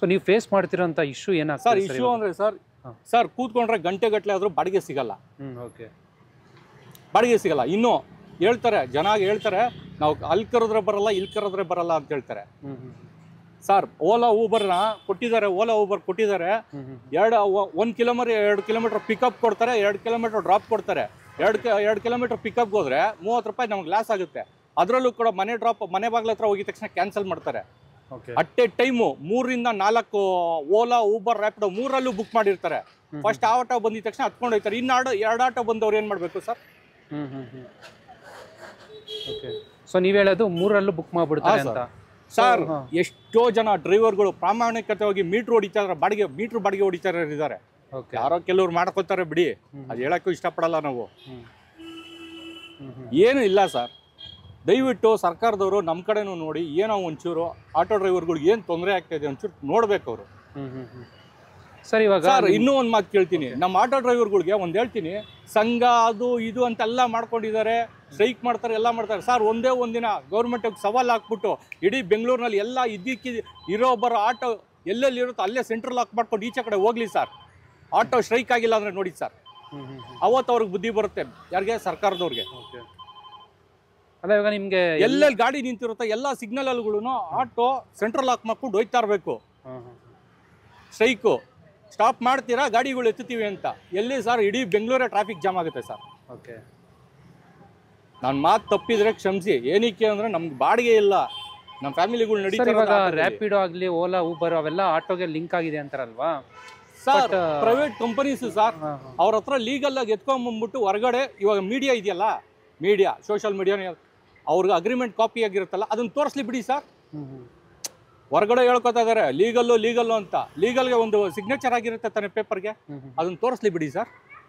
ನೀವು ಫೇಸ್ ಮಾಡ್ತಿರೋಂಥ issue sir ಏನಾಗ್ತದೆ ಇಶ್ಯೂ ಅಂದ್ರೆ ಸರ್ ಹಾ. ಸರ್ ಕೂತ್ಕೊಂಡ್ರೆ ಗಂಟೆ ಗಟ್ಟಲೆ ಆದ್ರೂ ಬಾಡಿಗೆ ಸಿಗಲ್ಲ ಹ್ಞೂ ಓಕೆ ಬಾಡಿಗೆ ಸಿಗಲ್ಲ ಇನ್ನು ಹೇಳ್ತಾರೆ ಜನ ಹೇಳ್ತಾರೆ ನಾವು ಅಲ್ಲಿ ಕರೆದ್ರೆ ಬರಲ್ಲ ಇಲ್ಲಿ ಕರೆದ್ರೆ ಬರಲ್ಲ ಅಂತ ಹೇಳ್ತಾರೆ ಹ್ಞೂ ಹ್ಞೂ ಸರ್ ಓಲಾ ಊಬರ್ನ ಕೊಟ್ಟಿದ್ದಾರೆ ಓಲಾ ಊಬರ್ ಕೊಟ್ಟಿದ್ದಾರೆ ಹ್ಞೂ ಹ್ಞೂ ಎರಡು ಒಂದು ಕಿಲೋಮೀಟರ್ ಎರಡು ಕಿಲೋಮೀಟರ್ ಪಿಕಪ್ ಕೊಡ್ತಾರೆ ಎರಡು ಕಿಲೋಮೀಟರ್ ಡ್ರಾಪ್ ಕೊಡ್ತಾರೆ ಎರಡು ಎರಡು ಕಿಲೋಮೀಟರ್ ಪಿಕಪ್ಗೆ ಹೋದ್ರೆ ಮೂವತ್ತು ರೂಪಾಯಿ ನಮ್ಗೆ ಲಾಸ್ ಆಗುತ್ತೆ ಅದರಲ್ಲೂ ಕೂಡ ಮನೆ ಡ್ರಾಪ್ ಮನೆ ಬಾಗಿಲ ಹತ್ರ ಹೋಗಿದ ತಕ್ಷಣ ಕ್ಯಾನ್ಸಲ್ ಮಾಡ್ತಾರೆ ಓಕೆ ಅಟ್ ಎ ಟೈಮು ಮೂರರಿಂದ ನಾಲ್ಕು ಓಲಾ ಊಬರ್ ರ್ಯಾಪಿಡೋ ಮೂರಲ್ಲೂ ಬುಕ್ ಮಾಡಿರ್ತಾರೆ ಫಸ್ಟ್ ಆ ಆಟೋ ಬಂದಿದ ತಕ್ಷಣ ಹತ್ಕೊಂಡು ಹೋಗ್ತಾರೆ ಇನ್ನು ಆಟೋ ಎರಡು ಆಟೋ ಬಂದವ್ರು ಏನು ಮಾಡಬೇಕು ಸರ್ ಹ್ಞೂ ಹ್ಞೂ ಹ್ಞೂ ಓಕೆ ಸೊ ನೀವು ಹೇಳೋದು ಮೂರಲ್ಲೂ ಬುಕ್ ಮಾಡಿಬಿಡ್ತಾರೆ ಹಾ, ಅಂತ ಸರ್ ಹಾ. ಎಷ್ಟೋ ಜನ ಡ್ರೈವರ್ಗಳು ಪ್ರಾಮಾಣಿಕತೆಯಾಗಿ ಮೀಟ್ರ್ ಹೊಡಿತಾ ಇದಾರೆ ಬಾಡಿಗೆ ಮೀಟ್ರ್ ಬಾಡಿಗೆ ಹೊಡಿತಾ ಇದ್ದಾರೆ ಓಕೆ ಯಾರೋ ಕೆಲವ್ರು ಮಾಡ್ಕೊತಾರೆ ಬಿಡಿ ಹ್ಮ್. ಅದು ಹೇಳಕ್ಕೂ ಇಷ್ಟಪಡಲ್ಲ ನಾವು ಹ್ಞೂ ಹ್ಞೂ ಹ್ಞೂ ಏನು ಇಲ್ಲ ಸರ್ ದಯವಿಟ್ಟು ಸರ್ಕಾರದವರು ನಮ್ಮ ಕಡೆನೂ ನೋಡಿ ಏನೋ ಒಂಚೂರು ಆಟೋ ಡ್ರೈವರ್ಗಳಿಗೆ ಏನು ತೊಂದರೆ ಆಗ್ತಾ ಇದೆ ಒಂಚೂರು ನೋಡ್ಬೇಕು ಅವರು ಹ್ಞೂ ಹ್ಞೂ ಹ್ಞೂ ಸರ್ ಇವಾಗ ಸರ್ ಇನ್ನೂ ಒಂದು ಮಾತು ಕೇಳ್ತೀನಿ ನಮ್ಮ ಆಟೋ ಡ್ರೈವರ್ಗಳಿಗೆ ಒಂದು ಹೇಳ್ತೀನಿ ಸಂಘ ಅದು ಇದು ಅಂತೆಲ್ಲ ಮಾಡ್ಕೊಂಡಿದ್ದಾರೆ ಸ್ಟ್ರೈಕ್ ಮಾಡ್ತಾರೆ ಎಲ್ಲ ಮಾಡ್ತಾರೆ ಸರ್ ಒಂದೇ ಒಂದಿನ ಗೌರ್ಮೆಂಟಿಗೆ ಸವಾಲು ಹಾಕ್ಬಿಟ್ಟು ಇಡೀ ಬೆಂಗಳೂರಿನಲ್ಲಿ ಎಲ್ಲ ಇದ್ದಕ್ಕಿ ಇರೋ ಬರೋ ಆಟೋ ಎಲ್ಲೆಲ್ಲಿ ಇರುತ್ತೋ ಅಲ್ಲೇ ಸೆಂಟ್ರಲ್ ಲಾಕ್ ಮಾಡ್ಕೊಂಡು ಈಚೆ ಕಡೆ ಹೋಗ್ಲಿ ಸರ್ ಆಟೋ ಸ್ಟ್ರೈಕ್ ಆಗಿಲ್ಲ ಅಂದರೆ ನೋಡಿ ಸರ್ ಹ್ಞೂ ಹ್ಞೂ ಹ್ಞೂ ಅವತ್ತು ಅವ್ರಿಗೆ ಬುದ್ಧಿ ಬರುತ್ತೆ ಯಾರಿಗೆ ಸರ್ಕಾರದವ್ರಿಗೆ ಓಕೆ ಅಲ್ಲ ಇವಾಗ ನಿಮಗೆ ಎಲ್ಲೆಲ್ಲಿ ಗಾಡಿ ನಿಂತಿರುತ್ತೋ ಎಲ್ಲ ಸಿಗ್ನಲ್ಗಳು ಆಟೋ ಸೆಂಟ್ರಲ್ ಲಾಕ್ ಮಾಡ್ಕೊಂಡು ಹೋಯ್ತಾ ಇರಬೇಕು ಹಾಂ ಹಾಂ ಸ್ಟ್ರೈಕು ಸ್ಟಾಪ್ ಮಾಡ್ತೀರಾ ಗಾಡಿಗಳು ಎತ್ತುತ್ತೀವಿ ಅಂತ ಎಲ್ಲಿ ಸರ್ ಇಡೀ ಬೆಂಗಳೂರೇ ಟ್ರಾಫಿಕ್ ಜಾಮ್ ಆಗುತ್ತೆ ಸರ್ ಓಕೆ ನಾನು ಮಾತು ತಪ್ಪಿದ್ರೆ ಕ್ಷಮಿಸಿ ಏನಕ್ಕೆ ಅಂದ್ರೆ ನಮ್ಗೆ ಬಾಡಿಗೆ ಇಲ್ಲ ನಮ್ಮ ಫ್ಯಾಮಿಲಿಗಳು ಸರ್ ನಡೀತಾರೆ ಇವಾಗ ರ್ಯಾಪಿಡೋ ಆಗಲಿ ಓಲಾ ಊಬರ್ ಅವೆಲ್ಲ ಆಟೋಗೆ ಲಿಂಕ್ ಆಗಿದೆ ಅಂತಾರಲ್ವಾ sir but, uh, private companies sir ಹಾಂ ಹಾಂ ಅವ್ರ ಹತ್ರ ಲೀಗಲ್ ಆಗಿ ಎತ್ಕೊಂಬಂದ್ಬಿಟ್ಟು ಹೊರಗಡೆ ಇವಾಗ ಮೀಡಿಯಾ ಇದೆಯಲ್ಲ ಮೀಡಿಯಾ ಸೋಷಿಯಲ್ ಮೀಡಿಯಾ ಅವ್ರಿಗೆ ಅಗ್ರಿಮೆಂಟ್ ಕಾಪಿ ಆಗಿರುತ್ತಲ್ಲ ಅದನ್ನ ತೋರಿಸ್ಲಿ ಬಿಡಿ ಸರ್ ಹ್ಞೂ ಹ್ಞೂ ಹೊರಗಡೆ ಹೇಳ್ಕೊತಾ ಇದಾರೆ ಲೀಗಲ್ಲು ಲೀಗಲ್ಲು ಅಂತ ಲೀಗಲ್ಗೆ ಒಂದು ಸಿಗ್ನೇಚರ್ ಆಗಿರುತ್ತೆ ತಾನೆ ಪೇಪರ್ಗೆ ಹ್ಞೂ ಹ್ಞೂ ಅದನ್ನ ತೋರಿಸ್ಲಿ ಬಿಡಿ ಸರ್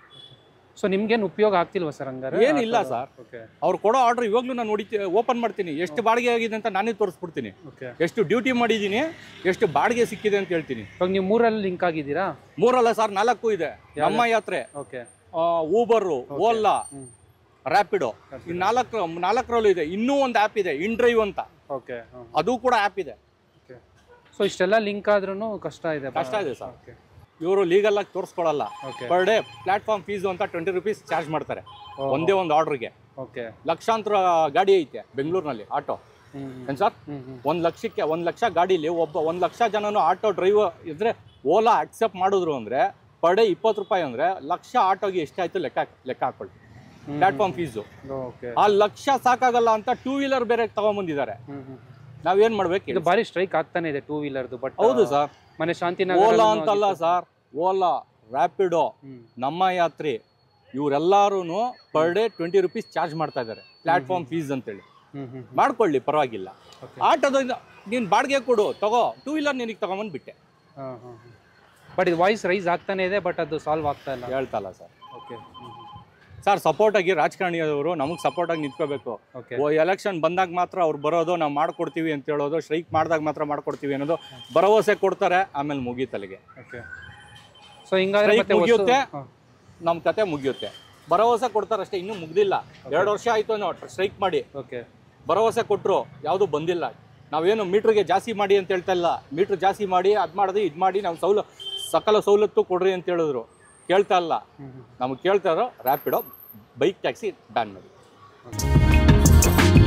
ಸೊ ನಿಮ್ಗೇನು ಉಪಯೋಗ ಆಗ್ತಿಲ್ವಾ ಸರ್ ಹಂಗಾರೆ ಏನಿಲ್ಲ ಸರ್ ಓಕೆ ಅವ್ರು ಕೊಡೋ ಆರ್ಡರ್ ಇವಾಗಲೂ ನಾನು ನೋಡಿತಿ ಓಪನ್ ಮಾಡ್ತೀನಿ ಎಷ್ಟು ಬಾಡಿಗೆ ಆಗಿದೆ ಅಂತ ನಾನೇ ತೋರಿಸ್ಬಿಡ್ತೀನಿ ಓಕೆ ಎಷ್ಟು ಡ್ಯೂಟಿ ಮಾಡಿದ್ದೀನಿ ಎಷ್ಟು ಬಾಡಿಗೆ ಸಿಕ್ಕಿದೆ ಅಂತ ಹೇಳ್ತೀನಿ ಇವಾಗ ನೀವು ಮೂರಲ್ಲಿ ಲಿಂಕ್ ಆಗಿದ್ದೀರಾ ಮೂರಲ್ಲ ಸರ್ ನಾಲ್ಕು ಇದೆ ನಮ್ಮ ಯಾತ್ರೆ ಓಕೆ ಊಬರು ಓಲಾ ಹ್ಞೂ ರ್ಯಾಪಿಡೋ ಈ ನಾಲ್ಕು ನಾಲ್ಕರಲ್ಲೂ ಇದೆ ಇನ್ನೂ ಒಂದು ಆ್ಯಪ್ ಇದೆ ಇನ್ ಡ್ರೈವ್ ಅಂತ ಓಕೆ ಹಾಂ ಅದು ಕೂಡ ಆ್ಯಪ್ ಇದೆ ಓಕೆ ಸೊ ಇಷ್ಟೆಲ್ಲ ಲಿಂಕ್ ಆದ್ರೂ ಕಷ್ಟ ಇದೆ ಕಷ್ಟ ಇದೆ ಸರ್ ಓಕೆ ಇವರು ಲೀಗಲ್ ಆಗಿ ತೋರಿಸ್ಕೊಳಲ್ಲ okay per day platform fees ಅಂತ ಟ್ವೆಂಟಿ ರುಪೀಸ್ ಚಾರ್ಜ್ ಮಾಡ್ತಾರೆ ಒಂದೇ ಒಂದು ಆರ್ಡ್ರಿಗೆ ಓಕೆ ಲಕ್ಷಾಂತರ ಗಾಡಿ ಐತೆ ಬೆಂಗಳೂರಿನಲ್ಲಿ ಆಟೋ ಹ್ಞೂ ಏನು ಸರ್ ಹ್ಞೂ ಹ್ಞೂ ಒಂದು ಲಕ್ಷಕ್ಕೆ ಒಂದು ಲಕ್ಷ ಗಾಡೀಲಿ ಒಬ್ಬ ಒಂದು ಲಕ್ಷ ಜನನು ಆಟೋ ಡ್ರೈವರ್ ಇದ್ರೆ ಓಲಾ ಅಕ್ಸೆಪ್ಟ್ ಮಾಡಿದ್ರು ಅಂದರೆ ಪರ್ ಡೇ ಇಪ್ಪತ್ತು ರೂಪಾಯಿ ಅಂದರೆ ಲಕ್ಷ ಆಟೋಗೆ ಎಷ್ಟಾಯ್ತು ಲೆಕ್ಕ ಲೆಕ್ಕ ಹಾಕೊಳ್ಳಿ ಪ್ಲಾಟ್ಫಾರ್ಮ್ ಫೀಸು ಓಕೆ ಆ ಲಕ್ಷ ಸಾಕಾಗಲ್ಲ ಅಂತ ಟೂ ವೀಲರ್ ಬೇರೆ ತಗೊಂಬಂದಿದ್ದಾರೆ ಹ್ಞೂ ಹ್ಞೂ ನಾವೇನ್ ಮಾಡ್ಬೇಕು ಇದು ಭಾರಿ ಸ್ಟ್ರೈಕ್ ಆಗ್ತಾನೆ ಇದೆ ಟೂ ವೀಲರ್ದು ಬಟ್ ಹೌದು ಸರ್ ಮನೆ ಶಾಂತಿನಗರ ಓಲಾ ಅಂತಲ್ಲ ಸರ್ ಓಲಾ ರ್ಯಾಪಿಡೋ ಹ್ಮ್ ನಮ್ಮ ಯಾತ್ರಿ ಇವರೆಲ್ಲರೂ per day twenty rupees charge ಮಾಡ್ತಾ ಇದ್ದಾರೆ ಪ್ಲಾಟ್ಫಾರ್ಮ್ ಫೀಸ್ ಅಂತೇಳಿ ಹ್ಮ್ ಹ್ಮ್ ಮಾಡ್ಕೊಳ್ಳಿ ಪರವಾಗಿಲ್ಲ ಓಕೆ ಆಟೋದಿಂದ ನೀನು ಬಾಡಿಗೆ ಕೊಡು ತಗೋ ಟೂ ವೀಲರ್ ನಿನಗೆ ತಗೊಂಬಂದು ಬಿಟ್ಟೆ ಹಾಂ ಹಾಂ ಬಟ್ ಇದು ವಾಯ್ಸ್ ರೈಸ್ ಆಗ್ತಾನೆ ಇದೆ ಬಟ್ ಅದು ಸಾಲ್ವ್ ಆಗ್ತಾ ಇಲ್ಲ ಹೇಳ್ತಲ್ಲ ಸರ್ ಓಕೆ ಸರ್ ಸಪೋರ್ಟ್ ಆಗಿ ರಾಜಕಾರಣಿಯವರು ನಮಗೆ ಸಪೋರ್ಟ್ ಆಗಿ ನಿಂತ್ಕೋಬೇಕು ಓಕೆ ಓ ಎಲೆಕ್ಷನ್ ಬಂದಾಗ ಮಾತ್ರ ಅವ್ರು ಬರೋದು ನಾವು ಮಾಡ್ಕೊಡ್ತೀವಿ ಅಂತ ಹೇಳೋದು ಸ್ಟ್ರೈಕ್ ಮಾಡಿದಾಗ ಮಾತ್ರ ಮಾಡ್ಕೊಡ್ತೀವಿ ಅನ್ನೋದು ಭರವಸೆ ಕೊಡ್ತಾರೆ ಆಮೇಲೆ ಮುಗೀತಲ್ಲಿಗೆ ಓಕೆ ಸೊ ಹಿಂಗಾದ್ರೆ Strike ಮತ್ತೆ ಹೊಸ- ಮುಗಿಯುತ್ತೆ? ಹಾ. ನಮ್ಮ ಕತೆ ಮುಗಿಯುತ್ತೆ ಭರವಸೆ ಕೊಡ್ತಾರೆ ಅಷ್ಟೇ ಇನ್ನೂ ಮುಗ್ದಿಲ್ಲ ಎರಡು ವರ್ಷ ಆಯಿತು ನಾವು ಸ್ಟ್ರೈಕ್ ಮಾಡಿ ಓಕೆ ಭರವಸೆ ಕೊಟ್ಟರು ಯಾವುದೂ ಬಂದಿಲ್ಲ ನಾವೇನು ಮೀಟ್ರಿಗೆ ಜಾಸ್ತಿ ಮಾಡಿ ಅಂತ ಹೇಳ್ತಾ ಇಲ್ಲ ಮೀಟ್ರ್ ಜಾಸ್ತಿ ಮಾಡಿ ಅದು ಮಾಡಿದ್ವಿ ಇದು ಮಾಡಿ ನಾವು ಸೌಲ ಸಕಲ ಸವಲತ್ತು ಕೊಡ್ರಿ ಅಂತ ಹೇಳಿದ್ರು ಕೇಳ್ತಾ ಇಲ್ಲ ಹ್ಮ್ ಹ್ಮ್ ನಮಗೆ ಕೇಳ್ತಾ ಇರೋ ರ್ಯಾಪಿಡೋ ಬೈಕ್ ಟ್ಯಾಕ್ಸಿ ಬ್ಯಾನ್ ಮಾಡಿ ಓಕೆ